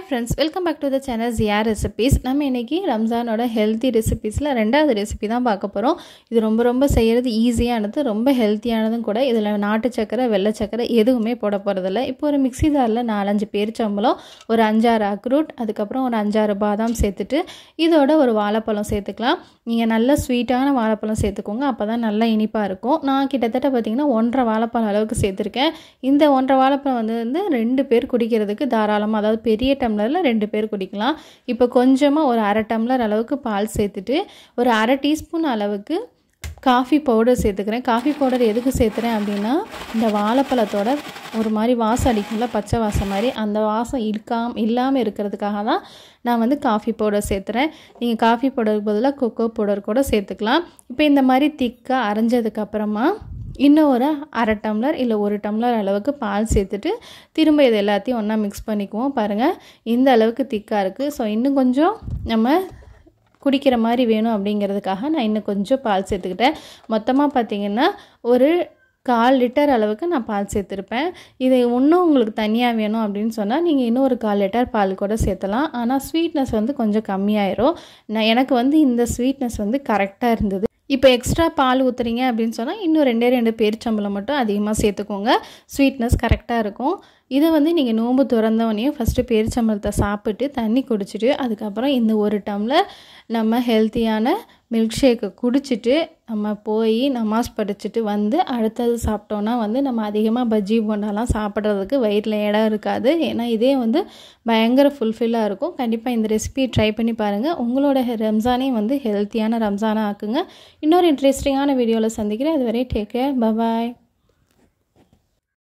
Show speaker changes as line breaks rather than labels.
friends welcome back to the channel Jiya recipes நம்ம இன்றைக்கி ரம்ஜானோட healthy ரெசிபீஸில் ரெண்டாவது ரெசிபி தான் பார்க்க போகிறோம் இது ரொம்ப ரொம்ப செய்கிறது ஈஸியானது ரொம்ப ஹெல்த்தியானதும் கூட இதில் நாட்டு சக்கரை வெள்ளை சக்கரை எதுவுமே போட போகிறதில்ல இப்போ ஒரு மிக்ஸி ஜாரில் நாலஞ்சு பேரிச்சம்பழம் ஒரு அஞ்சாறு அக்ரூட் அதுக்கப்புறம் ஒரு அஞ்சாறு பாதாம் சேர்த்துட்டு இதோட ஒரு வாழைப்பழம் சேர்த்துக்கலாம் நீங்கள் நல்ல ஸ்வீட்டான வாழைப்பழம் சேர்த்துக்கோங்க அப்போ தான் நல்லா இனிப்பாக இருக்கும் நான் கிட்டத்தட்ட பார்த்திங்கன்னா ஒன்றரை வாழைப்பழம் அளவுக்கு சேர்த்துருக்கேன் இந்த ஒன்றரை வாழைப்பழம் வந்து வந்து ரெண்டு பேர் குடிக்கிறதுக்கு தாராளமாக அதாவது பெரிய டம்ளரில் ரெண்டு பேர் குடிக்கலாம் இப்போ கொஞ்சமாக ஒரு அரை டம்ளர் அளவுக்கு பால் சேர்த்துட்டு ஒரு அரை டீஸ்பூன் அளவுக்கு காஃபி பவுடர் சேர்த்துக்கிறேன் காஃபி பவுடர் எதுக்கு சேர்த்துறேன் அப்படின்னா இந்த வாழைப்பழத்தோட ஒரு மாதிரி வாசம் அடிக்கும்ல பச்சை வாசம் மாதிரி அந்த வாசம் இருக்காம இல்லாமல் இருக்கிறதுக்காக தான் நான் வந்து காஃபி பவுடர் சேர்த்துறேன் நீங்கள் காஃபி பவுடருக்கு பதிலாக கொக்கோ பவுடர் கூட சேர்த்துக்கலாம் இப்போ இந்த மாதிரி திக்காக அரைஞ்சதுக்கப்புறமா இன்னும் ஒரு அரை டம்ளர் இல்லை ஒரு டம்ளர் அளவுக்கு பால் சேர்த்துட்டு திரும்ப இது எல்லாத்தையும் ஒன்றா மிக்ஸ் பண்ணிக்குவோம் பாருங்கள் இந்த அளவுக்கு திக்காக இருக்குது ஸோ இன்னும் கொஞ்சம் நம்ம குடிக்கிற மாதிரி வேணும் அப்படிங்கிறதுக்காக நான் இன்னும் கொஞ்சம் பால் சேர்த்துக்கிட்டேன் மொத்தமாக பார்த்திங்கன்னா ஒரு கால் லிட்டர் அளவுக்கு நான் பால் சேர்த்துருப்பேன் இது இன்னும் உங்களுக்கு தனியாக வேணும் அப்படின்னு சொன்னால் நீங்கள் இன்னும் ஒரு கால் லிட்டர் பால் கூட சேர்த்தலாம் ஆனால் ஸ்வீட்னஸ் வந்து கொஞ்சம் கம்மியாயிரும் நான் எனக்கு வந்து இந்த ஸ்வீட்னஸ் வந்து கரெக்டாக இருந்தது இப்போ எக்ஸ்ட்ரா பால் ஊற்றுறீங்க அப்படின்னு சொன்னால் இன்னும் ரெண்டே ரெண்டு பேரிச்சம்பளம் மட்டும் அதிகமாக சேர்த்துக்கோங்க ஸ்வீட்னஸ் கரெக்டாக இருக்கும் இதை வந்து நீங்கள் நோம்பு திறந்தவொடனே ஃபஸ்ட்டு பேரிச்சம்பளத்தை சாப்பிட்டு தண்ணி குடிச்சிட்டு அதுக்கப்புறம் இந்த ஒரு டம்ளர் நம்ம ஹெல்த்தியான மில்க் ஷேக்கை குடிச்சிட்டு நம்ம போய் நமாஸ் படிச்சுட்டு வந்து அடுத்தது சாப்பிட்டோன்னா வந்து நம்ம அதிகமாக பஜ்ஜி போண்டாலாம் சாப்பிட்றதுக்கு வயிற்றில் இடம் இருக்காது ஏன்னா இதே வந்து பயங்கர ஃபுல்ஃபில்லாக இருக்கும் கண்டிப்பாக இந்த ரெசிபி ட்ரை பண்ணி பாருங்கள் உங்களோட ரம்ஜானையும் வந்து ஹெல்த்தியான ரம்ஜானாக ஆக்குங்க இன்னொரு இன்ட்ரெஸ்டிங்கான வீடியோவில் சந்திக்கிறேன் அதுவரை டேக் கேர் பபாய்